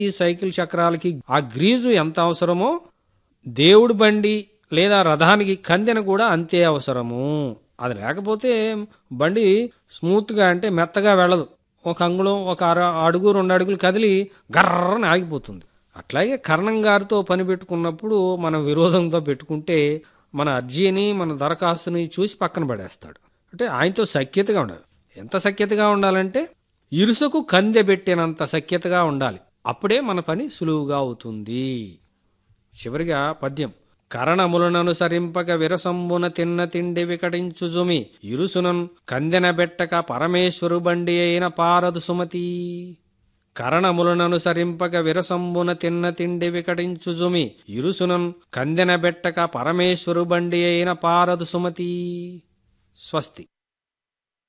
ఈ సైకిల్ చక్రాలకి ఆ గ్రీజు ఎంత అవసరమో దేవుడి బండి లేదా రథానికి కందెన కూడా అంతే అవసరము అది లేకపోతే బండి స్మూత్గా అంటే మెత్తగా వెళ్ళదు ఒక అంగుళం ఒక అర అడుగు రెండు అడుగులు కదిలి గర్రని ఆగిపోతుంది అట్లాగే కర్ణం గారితో పని పెట్టుకున్నప్పుడు మన విరోధంతో పెట్టుకుంటే మన అర్జీని మన దరఖాస్తుని చూసి పక్కన పడేస్తాడు అంటే ఆయనతో సఖ్యతగా ఉండాలి ఎంత సఖ్యతగా ఉండాలంటే ఇరుసకు కందె పెట్టినంత సఖ్యతగా ఉండాలి అప్పుడే మన పని సులువుగా అవుతుంది చివరిగా పద్యం కరణములననుసరింపక విరసంబున తిన్న తిండి వికటించుజుమి ఇరుసునన్ కందెన బెట్టక పరమేశ్వరు బండి అయిన పారదు సుమతి కరణములననుసరింపక విరసంబున తిన్న తిండి వికటించుజుమి ఇరుసునన్ కందెన బెట్టక పరమేశ్వరు బండి అయిన పారదు సుమతి స్వస్తి